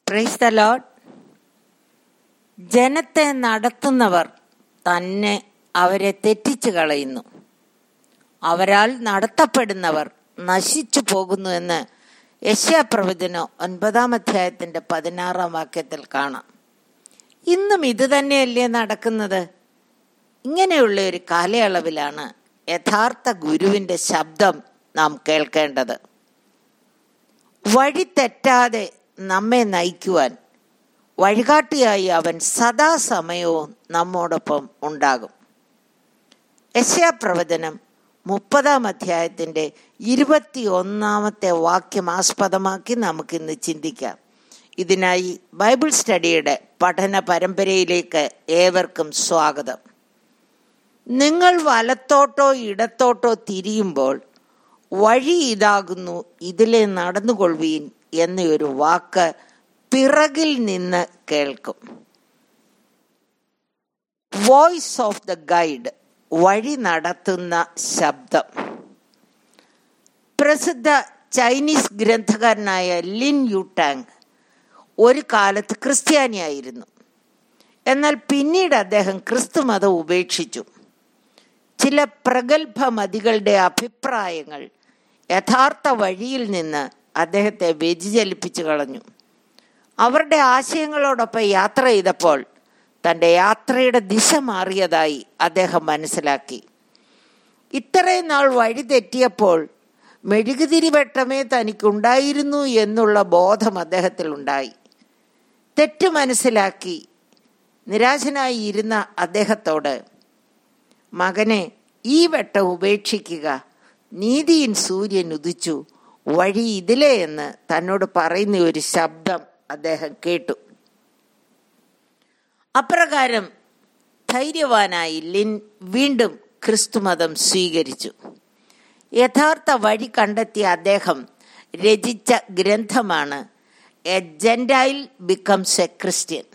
praise the load ജനത്തെ നടത്തുന്നവർ തന്നെ അവരെ തെറ്റിച്ചു കളയുന്നു അവരാൽ നടത്തപ്പെടുന്നവർ നശിച്ചു പോകുന്നു എന്ന് യശ്യാപ്രവചന ഒൻപതാം അധ്യായത്തിന്റെ പതിനാറാം വാക്യത്തിൽ കാണാം ഇന്നും ഇത് തന്നെയല്ലേ നടക്കുന്നത് ഇങ്ങനെയുള്ള ഒരു കാലയളവിലാണ് യഥാർത്ഥ ഗുരുവിന്റെ ശബ്ദം നാം കേൾക്കേണ്ടത് വഴി തെറ്റാതെ നമ്മെ നയിക്കുവാൻ വഴികാട്ടിയായി അവൻ സദാസമയവും നമ്മോടൊപ്പം ഉണ്ടാകും യശയാപ്രവചനം മുപ്പതാം അധ്യായത്തിന്റെ ഇരുപത്തി ഒന്നാമത്തെ വാക്യം ആസ്പദമാക്കി നമുക്കിന്ന് ചിന്തിക്കാം ഇതിനായി ബൈബിൾ സ്റ്റഡിയുടെ പഠന പരമ്പരയിലേക്ക് ഏവർക്കും സ്വാഗതം നിങ്ങൾ വലത്തോട്ടോ ഇടത്തോട്ടോ തിരിയുമ്പോൾ വഴി ഇതാകുന്നു ഇതിലെ നടന്നുകൊള്ളുവീൻ എന്നൊരു വാക്ക് പിറകിൽ നിന്ന് കേൾക്കും വോയിസ് ഓഫ് ദ ഗൈഡ് വഴി നടത്തുന്ന ശബ്ദം പ്രസിദ്ധ ചൈനീസ് ഗ്രന്ഥകാരനായ ലിൻ യുടാങ് ഒരു കാലത്ത് ക്രിസ്ത്യാനിയായിരുന്നു എന്നാൽ പിന്നീട് അദ്ദേഹം ക്രിസ്തുമതം ഉപേക്ഷിച്ചു ചില പ്രഗത്ഭ മതികളുടെ അഭിപ്രായങ്ങൾ യഥാർത്ഥ വഴിയിൽ നിന്ന് അദ്ദേഹത്തെ വ്യതിചലിപ്പിച്ചു കളഞ്ഞു അവരുടെ ആശയങ്ങളോടൊപ്പം യാത്ര ചെയ്തപ്പോൾ തൻ്റെ യാത്രയുടെ ദിശ മാറിയതായി അദ്ദേഹം മനസ്സിലാക്കി ഇത്രയും നാൾ വഴി തെറ്റിയപ്പോൾ മെഴുകുതിരി വെട്ടമേ തനിക്കുണ്ടായിരുന്നു എന്നുള്ള ബോധം അദ്ദേഹത്തിൽ ഉണ്ടായി തെറ്റ് മനസ്സിലാക്കി നിരാശനായി ഇരുന്ന അദ്ദേഹത്തോട് മകനെ ഈ വെട്ടം ഉപേക്ഷിക്കുക നീതിയിൻ സൂര്യൻ ഉദിച്ചു വഴി ഇതിലേ എന്ന് തന്നോട് പറയുന്ന ഒരു ശബ്ദം അദ്ദേഹം കേട്ടു അപ്രകാരം ധൈര്യവാനായി ലിൻ വീണ്ടും ക്രിസ്തുമതം സ്വീകരിച്ചു യഥാർത്ഥ വഴി കണ്ടെത്തിയ അദ്ദേഹം രചിച്ച ഗ്രന്ഥമാണ് a Gentile becomes a Christian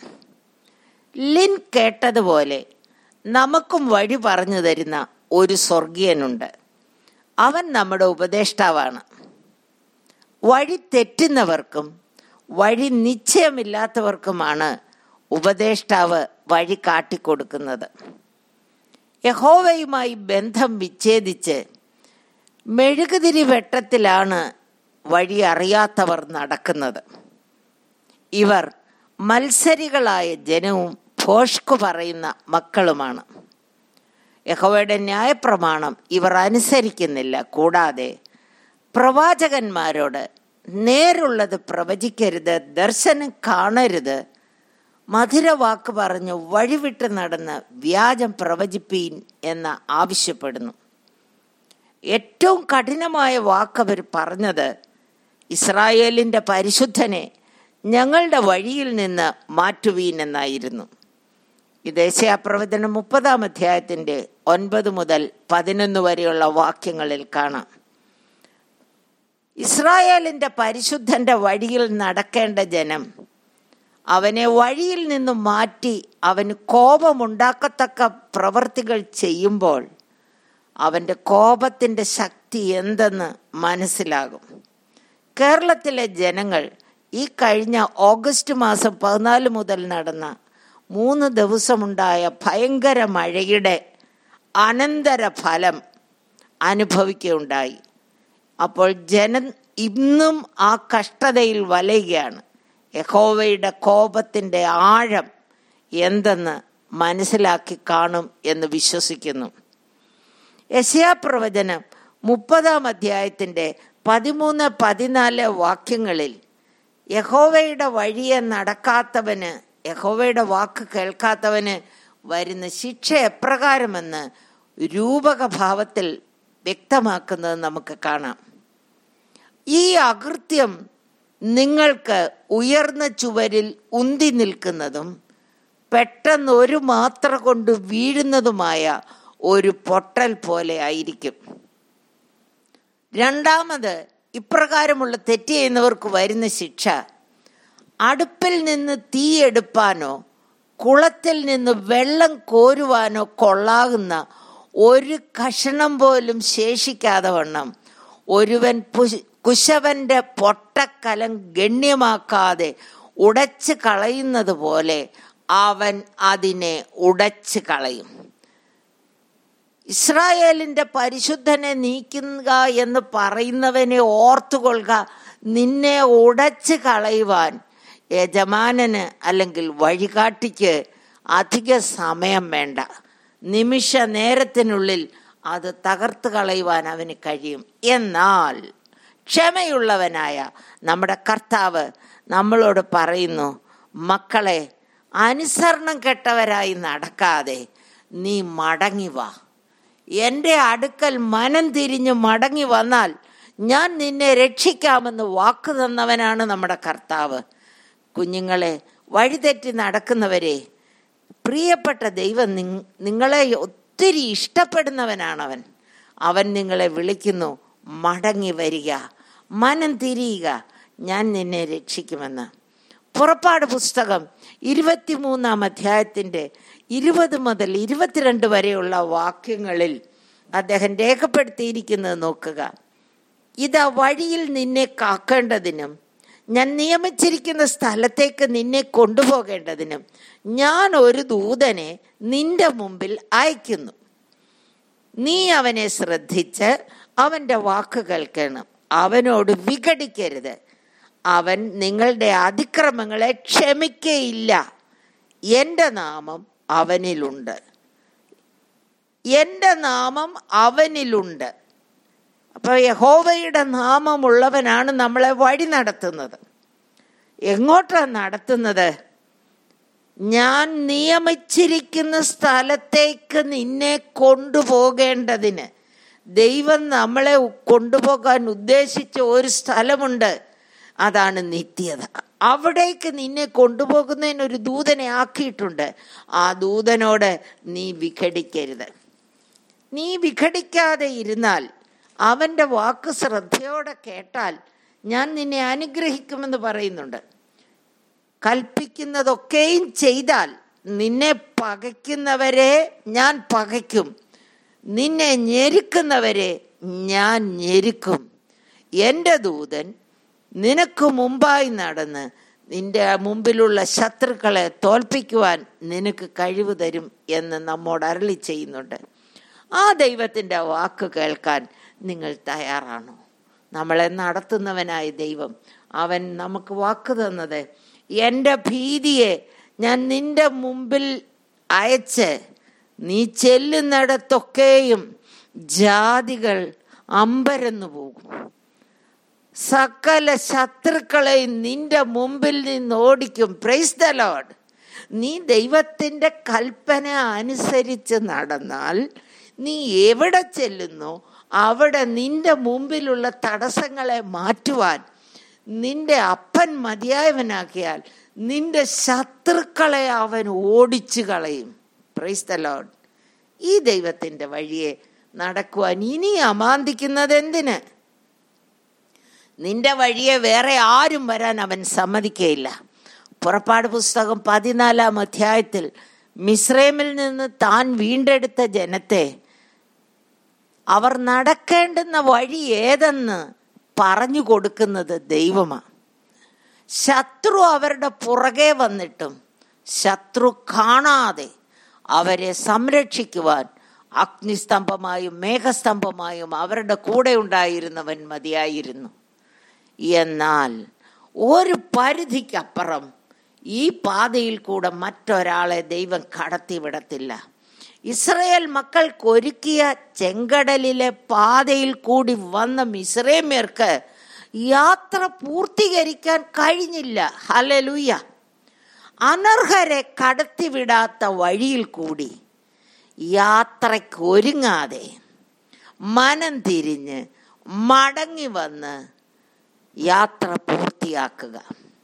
ലിൻ കേട്ടതുപോലെ നമുക്കും വഴി പറഞ്ഞു തരുന്ന ഒരു സ്വർഗീയനുണ്ട് അവൻ നമ്മുടെ ഉപദേഷ്ടാവാണ് വഴി തെറ്റുന്നവർക്കും വഴി നിശ്ചയമില്ലാത്തവർക്കുമാണ് ഉപദേഷ്ടാവ് വഴി കാട്ടിക്കൊടുക്കുന്നത് യഹോവയുമായി ബന്ധം വിച്ഛേദിച്ച് മെഴുകുതിരി വെട്ടത്തിലാണ് വഴി അറിയാത്തവർ നടക്കുന്നത് ഇവർ മത്സരികളായ ജനവും ഭോഷ്കു പറയുന്ന മക്കളുമാണ് യഹോവയുടെ ന്യായപ്രമാണം ഇവർ അനുസരിക്കുന്നില്ല കൂടാതെ പ്രവാചകന്മാരോട് നേരുള്ളത് പ്രവചിക്കരുത് ദർശനം കാണരുത് മധുരവാക്ക് പറഞ്ഞ് വഴിവിട്ട് നടന്ന് വ്യാജം പ്രവചിപ്പീൻ എന്ന് ആവശ്യപ്പെടുന്നു ഏറ്റവും കഠിനമായ വാക്ക് അവർ പറഞ്ഞത് ഇസ്രായേലിൻ്റെ പരിശുദ്ധനെ ഞങ്ങളുടെ വഴിയിൽ നിന്ന് മാറ്റുവീൻ എന്നായിരുന്നു ഈ ദേശീയപ്രവചനം മുപ്പതാം അധ്യായത്തിൻ്റെ ഒൻപത് മുതൽ പതിനൊന്ന് വരെയുള്ള വാക്യങ്ങളിൽ കാണാം ഇസ്രായേലിൻ്റെ പരിശുദ്ധന്റെ വഴിയിൽ നടക്കേണ്ട ജനം അവനെ വഴിയിൽ നിന്നും മാറ്റി അവന് കോപമുണ്ടാക്കത്തക്ക പ്രവർത്തികൾ ചെയ്യുമ്പോൾ അവൻ്റെ കോപത്തിൻ്റെ ശക്തി എന്തെന്ന് മനസ്സിലാകും കേരളത്തിലെ ജനങ്ങൾ ഈ കഴിഞ്ഞ ഓഗസ്റ്റ് മാസം പതിനാല് മുതൽ നടന്ന മൂന്ന് ദിവസമുണ്ടായ ഭയങ്കര മഴയുടെ അനന്തര ഫലം അനുഭവിക്കുകയുണ്ടായി അപ്പോൾ ജനം ഇന്നും ആ കഷ്ടതയിൽ വലയുകയാണ് യഹോവയുടെ കോപത്തിൻ്റെ ആഴം എന്തെന്ന് മനസ്സിലാക്കി കാണും എന്ന് വിശ്വസിക്കുന്നു യശയാപ്രവചനം മുപ്പതാം അധ്യായത്തിൻ്റെ പതിമൂന്ന് പതിനാല് വാക്യങ്ങളിൽ യഹോവയുടെ വഴിയെ നടക്കാത്തവന് യഹോവയുടെ വാക്ക് കേൾക്കാത്തവന് വരുന്ന ശിക്ഷ എപ്രകാരമെന്ന് രൂപകഭാവത്തിൽ വ്യക്തമാക്കുന്നത് നമുക്ക് കാണാം ഈ അകൃത്യം നിങ്ങൾക്ക് ഉയർന്ന ചുവരിൽ ഉന്തി നിൽക്കുന്നതും പെട്ടെന്ന് ഒരു മാത്ര കൊണ്ട് വീഴുന്നതുമായ ഒരു പൊട്ടൽ പോലെ ആയിരിക്കും രണ്ടാമത് ഇപ്രകാരമുള്ള തെറ്റ് ചെയ്യുന്നവർക്ക് വരുന്ന ശിക്ഷ അടുപ്പിൽ നിന്ന് തീയെടുപ്പാനോ കുളത്തിൽ നിന്ന് വെള്ളം കോരുവാനോ കൊള്ളാകുന്ന ഒരു കഷണം പോലും ശേഷിക്കാതെ വണ്ണം ഒരുവൻ കുശവന്റെ പൊട്ടക്കലം ഗണ്യമാക്കാതെ ഉടച്ച് കളയുന്നത് പോലെ അവൻ അതിനെ ഉടച്ച് കളയും ഇസ്രായേലിന്റെ പരിശുദ്ധനെ നീക്കുക എന്ന് പറയുന്നവനെ ഓർത്തുകൊള്ളുക നിന്നെ ഉടച്ച് കളയുവാൻ യജമാനന് അല്ലെങ്കിൽ വഴികാട്ടിക്ക് അധിക സമയം വേണ്ട നിമിഷ നേരത്തിനുള്ളിൽ അത് തകർത്ത് കളയുവാൻ അവന് കഴിയും എന്നാൽ ക്ഷമയുള്ളവനായ നമ്മുടെ കർത്താവ് നമ്മളോട് പറയുന്നു മക്കളെ അനുസരണം കെട്ടവരായി നടക്കാതെ നീ മടങ്ങി വാ എൻ്റെ അടുക്കൽ മനം തിരിഞ്ഞ് മടങ്ങി വന്നാൽ ഞാൻ നിന്നെ രക്ഷിക്കാമെന്ന് വാക്ക് തന്നവനാണ് നമ്മുടെ കർത്താവ് കുഞ്ഞുങ്ങളെ വഴിതെറ്റി നടക്കുന്നവരെ പ്രിയപ്പെട്ട ദൈവം നിങ്ങളെ ഒത്തിരി ഇഷ്ടപ്പെടുന്നവനാണവൻ അവൻ നിങ്ങളെ വിളിക്കുന്നു മടങ്ങി വരിക മനം തിരിയുക ഞാൻ നിന്നെ രക്ഷിക്കുമെന്ന് പുറപ്പാട് പുസ്തകം ഇരുപത്തിമൂന്നാം അധ്യായത്തിൻ്റെ ഇരുപത് മുതൽ ഇരുപത്തിരണ്ട് വരെയുള്ള വാക്യങ്ങളിൽ അദ്ദേഹം രേഖപ്പെടുത്തിയിരിക്കുന്നത് നോക്കുക ഇതാ വഴിയിൽ നിന്നെ കാക്കേണ്ടതിനും ഞാൻ നിയമിച്ചിരിക്കുന്ന സ്ഥലത്തേക്ക് നിന്നെ കൊണ്ടുപോകേണ്ടതിനും ഞാൻ ഒരു ദൂതനെ നിന്റെ മുമ്പിൽ അയക്കുന്നു നീ അവനെ ശ്രദ്ധിച്ച് അവൻ്റെ വാക്ക് കേൾക്കണം അവനോട് വിഘടിക്കരുത് അവൻ നിങ്ങളുടെ അതിക്രമങ്ങളെ ക്ഷമിക്കയില്ല എൻ്റെ നാമം അവനിലുണ്ട് എൻ്റെ നാമം അവനിലുണ്ട് അപ്പോൾ യഹോവയുടെ നാമമുള്ളവനാണ് നമ്മളെ വഴി നടത്തുന്നത് എങ്ങോട്ടാണ് നടത്തുന്നത് ഞാൻ നിയമിച്ചിരിക്കുന്ന സ്ഥലത്തേക്ക് നിന്നെ കൊണ്ടുപോകേണ്ടതിന് ദൈവം നമ്മളെ കൊണ്ടുപോകാൻ ഉദ്ദേശിച്ച ഒരു സ്ഥലമുണ്ട് അതാണ് നിത്യത അവിടേക്ക് നിന്നെ കൊണ്ടുപോകുന്നതിന് ഒരു ദൂതനെ ആക്കിയിട്ടുണ്ട് ആ ദൂതനോട് നീ വിഘടിക്കരുത് നീ വിഘടിക്കാതെ ഇരുന്നാൽ അവൻ്റെ വാക്ക് ശ്രദ്ധയോടെ കേട്ടാൽ ഞാൻ നിന്നെ അനുഗ്രഹിക്കുമെന്ന് പറയുന്നുണ്ട് കൽപ്പിക്കുന്നതൊക്കെയും ചെയ്താൽ നിന്നെ പകയ്ക്കുന്നവരെ ഞാൻ പകയ്ക്കും നിന്നെ ഞെരുക്കുന്നവരെ ഞാൻ ഞെരുക്കും എൻ്റെ ദൂതൻ നിനക്ക് മുമ്പായി നടന്ന് നിന്റെ മുമ്പിലുള്ള ശത്രുക്കളെ തോൽപ്പിക്കുവാൻ നിനക്ക് കഴിവ് തരും എന്ന് നമ്മോട് അരളി ചെയ്യുന്നുണ്ട് ആ ദൈവത്തിൻ്റെ വാക്ക് കേൾക്കാൻ നിങ്ങൾ തയ്യാറാണോ നമ്മളെ നടത്തുന്നവനായ ദൈവം അവൻ നമുക്ക് വാക്ക് തന്നത് എൻ്റെ ഭീതിയെ ഞാൻ നിന്റെ മുമ്പിൽ അയച്ച് നീ ചെല്ലുന്നിടത്തൊക്കെയും ജാതികൾ അമ്പരന്നു പോകും സകല ശത്രുക്കളെയും നിന്റെ മുമ്പിൽ നിന്ന് ഓടിക്കും പ്രൈസ് ദ ലോഡ് നീ ദൈവത്തിൻ്റെ കൽപ്പന അനുസരിച്ച് നടന്നാൽ നീ എവിടെ ചെല്ലുന്നു അവിടെ നിന്റെ മുമ്പിലുള്ള തടസ്സങ്ങളെ മാറ്റുവാൻ നിന്റെ അപ്പൻ മതിയായവനാക്കിയാൽ നിന്റെ ശത്രുക്കളെ അവൻ ഓടിച്ചു കളയും പ്രൈസ് ദ ലോഡ് ഈ ദൈവത്തിൻ്റെ വഴിയെ നടക്കുവാൻ ഇനി അമാന്തിക്കുന്നത് എന്തിന് നിന്റെ വഴിയെ വേറെ ആരും വരാൻ അവൻ സമ്മതിക്കയില്ല പുറപ്പാട് പുസ്തകം പതിനാലാം അധ്യായത്തിൽ മിശ്രമിൽ നിന്ന് താൻ വീണ്ടെടുത്ത ജനത്തെ അവർ നടക്കേണ്ടുന്ന വഴി ഏതെന്ന് പറഞ്ഞു കൊടുക്കുന്നത് ദൈവമാണ് ശത്രു അവരുടെ പുറകെ വന്നിട്ടും ശത്രു കാണാതെ അവരെ സംരക്ഷിക്കുവാൻ അഗ്നിസ്തംഭമായും മേഘസ്തംഭമായും അവരുടെ കൂടെ ഉണ്ടായിരുന്നവൻ മതിയായിരുന്നു എന്നാൽ ഒരു പരിധിക്കപ്പുറം ഈ പാതയിൽ കൂടെ മറ്റൊരാളെ ദൈവം കടത്തിവിടത്തില്ല ഇസ്രയേൽ മക്കൾക്കൊരുക്കിയ ചെങ്കടലിലെ പാതയിൽ കൂടി വന്ന മിസ്രൈമ്യർക്ക് യാത്ര പൂർത്തീകരിക്കാൻ കഴിഞ്ഞില്ല ഹലലുയ്യ അനർഹരെ കടത്തിവിടാത്ത വഴിയിൽ കൂടി യാത്രയ്ക്ക് ഒരുങ്ങാതെ മനം തിരിഞ്ഞ് മടങ്ങി വന്ന് യാത്ര പൂർത്തിയാക്കുക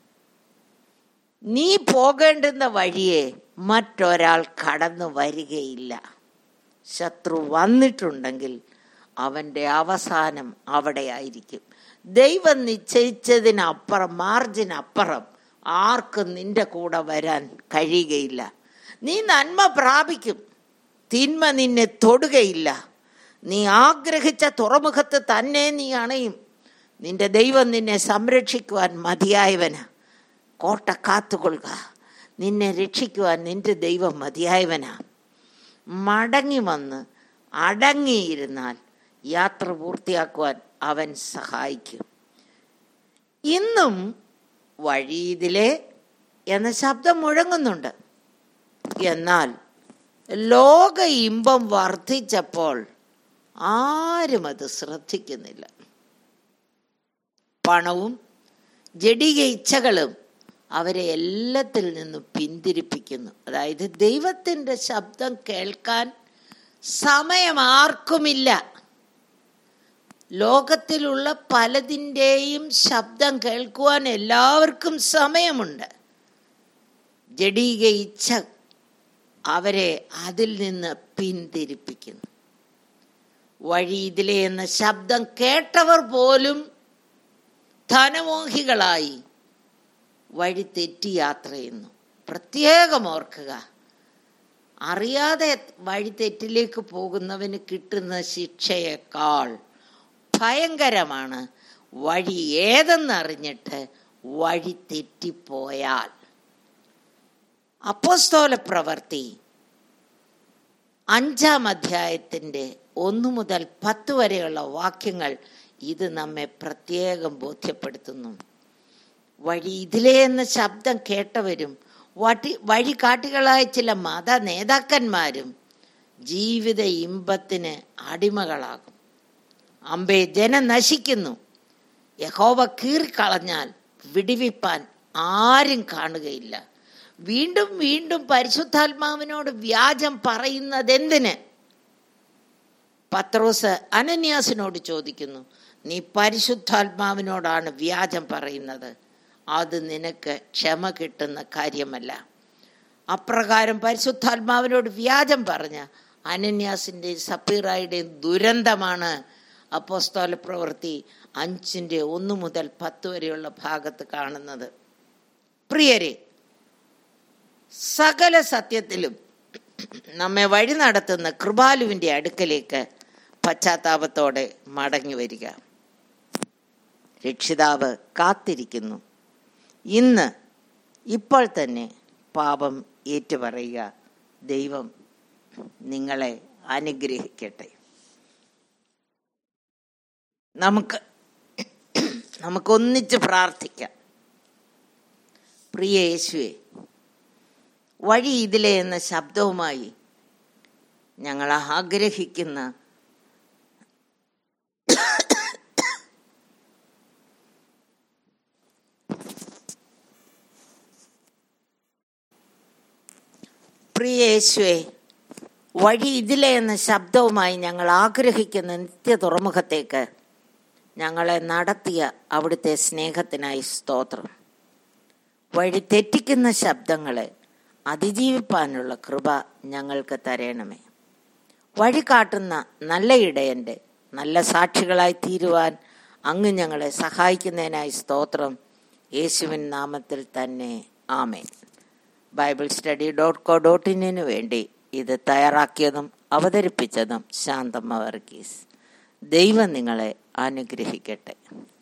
നീ പോകേണ്ടുന്ന വഴിയെ മറ്റൊരാൾ കടന്നു വരികയില്ല ശത്രു വന്നിട്ടുണ്ടെങ്കിൽ അവൻ്റെ അവസാനം അവിടെയായിരിക്കും ദൈവം നിശ്ചയിച്ചതിനപ്പുറം മാർജിനപ്പുറം ആർക്കും നിന്റെ കൂടെ വരാൻ കഴിയുകയില്ല നീ നന്മ പ്രാപിക്കും തിന്മ നിന്നെ തൊടുകയില്ല നീ ആഗ്രഹിച്ച തുറമുഖത്ത് തന്നെ നീ അണയും നിന്റെ ദൈവം നിന്നെ സംരക്ഷിക്കുവാൻ മതിയായവന് കോട്ട കാത്തുകൊള്ളുക നിന്നെ രക്ഷിക്കുവാൻ നിന്റെ ദൈവം മതിയായവനാ മടങ്ങി വന്ന് അടങ്ങിയിരുന്നാൽ യാത്ര പൂർത്തിയാക്കുവാൻ അവൻ സഹായിക്കും ഇന്നും വഴിയിതിലെ എന്ന ശബ്ദം മുഴങ്ങുന്നുണ്ട് എന്നാൽ ലോക ഇമ്പം വർദ്ധിച്ചപ്പോൾ ആരും അത് ശ്രദ്ധിക്കുന്നില്ല പണവും ജഡിക ഇച്ഛകളും അവരെ എല്ലാത്തിൽ നിന്നും പിന്തിരിപ്പിക്കുന്നു അതായത് ദൈവത്തിൻ്റെ ശബ്ദം കേൾക്കാൻ സമയം ആർക്കുമില്ല ലോകത്തിലുള്ള പലതിൻ്റെയും ശബ്ദം കേൾക്കുവാൻ എല്ലാവർക്കും സമയമുണ്ട് ജഡീക ഇച്ഛ അവരെ അതിൽ നിന്ന് പിന്തിരിപ്പിക്കുന്നു വഴി ഇതിലെ എന്ന ശബ്ദം കേട്ടവർ പോലും ധനമോഹികളായി വഴി തെറ്റി യാത്ര ചെയ്യുന്നു പ്രത്യേകം ഓർക്കുക അറിയാതെ വഴി തെറ്റിലേക്ക് പോകുന്നവന് കിട്ടുന്ന ശിക്ഷയേക്കാൾ ഭയങ്കരമാണ് വഴി ഏതെന്നറിഞ്ഞിട്ട് വഴി തെറ്റിപ്പോയാൽ അപ്പോസ്തോല പ്രവർത്തി അഞ്ചാം അധ്യായത്തിൻ്റെ ഒന്നു മുതൽ പത്ത് വരെയുള്ള വാക്യങ്ങൾ ഇത് നമ്മെ പ്രത്യേകം ബോധ്യപ്പെടുത്തുന്നു വഴി ഇതിലേ എന്ന ശബ്ദം കേട്ടവരും വടി വഴികാട്ടികളായ ചില മത നേതാക്കന്മാരും ജീവിത ഇമ്പത്തിന് അടിമകളാകും അമ്പേ ജനം നശിക്കുന്നു യഹോവ കീറിക്കളഞ്ഞാൽ വിടിവിപ്പാൻ ആരും കാണുകയില്ല വീണ്ടും വീണ്ടും പരിശുദ്ധാത്മാവിനോട് വ്യാജം പറയുന്നതെന്തിന് പത്രോസ് അനന്യാസിനോട് ചോദിക്കുന്നു നീ പരിശുദ്ധാത്മാവിനോടാണ് വ്യാജം പറയുന്നത് അത് നിനക്ക് ക്ഷമ കിട്ടുന്ന കാര്യമല്ല അപ്രകാരം പരിശുദ്ധാത്മാവിനോട് വ്യാജം പറഞ്ഞ അനന്യാസിൻ്റെയും സപ്പീറായുടെയും ദുരന്തമാണ് അപ്പോസ്തോല പ്രവൃത്തി അഞ്ചിൻ്റെ ഒന്ന് മുതൽ പത്ത് വരെയുള്ള ഭാഗത്ത് കാണുന്നത് പ്രിയരെ സകല സത്യത്തിലും നമ്മെ വഴി നടത്തുന്ന കൃപാലുവിൻ്റെ അടുക്കലേക്ക് പശ്ചാത്താപത്തോടെ മടങ്ങി വരിക രക്ഷിതാവ് കാത്തിരിക്കുന്നു ഇന്ന് ഇപ്പോൾ തന്നെ പാപം ഏറ്റുപറയുക ദൈവം നിങ്ങളെ അനുഗ്രഹിക്കട്ടെ നമുക്ക് നമുക്കൊന്നിച്ച് പ്രാർത്ഥിക്കാം പ്രിയ യേശുവെ വഴി ഇതിലെ എന്ന ശബ്ദവുമായി ഞങ്ങൾ ആഗ്രഹിക്കുന്ന പ്രിയ യേശുവെ വഴി ഇതിലെ എന്ന ശബ്ദവുമായി ഞങ്ങൾ ആഗ്രഹിക്കുന്ന നിത്യ തുറമുഖത്തേക്ക് ഞങ്ങളെ നടത്തിയ അവിടുത്തെ സ്നേഹത്തിനായി സ്തോത്രം വഴി തെറ്റിക്കുന്ന ശബ്ദങ്ങളെ അതിജീവിപ്പാനുള്ള കൃപ ഞങ്ങൾക്ക് തരണമേ വഴി കാട്ടുന്ന നല്ല ഇടയൻ്റെ നല്ല സാക്ഷികളായി തീരുവാൻ അങ്ങ് ഞങ്ങളെ സഹായിക്കുന്നതിനായി സ്തോത്രം യേശുവിൻ നാമത്തിൽ തന്നെ ആമേൻ Bible study dot co dot ഇന്നിനു വേണ്ടി ഇത് തയ്യാറാക്കിയതും അവതരിപ്പിച്ചതും ശാന്തമ്മ വർഗീസ് ദൈവം നിങ്ങളെ അനുഗ്രഹിക്കട്ടെ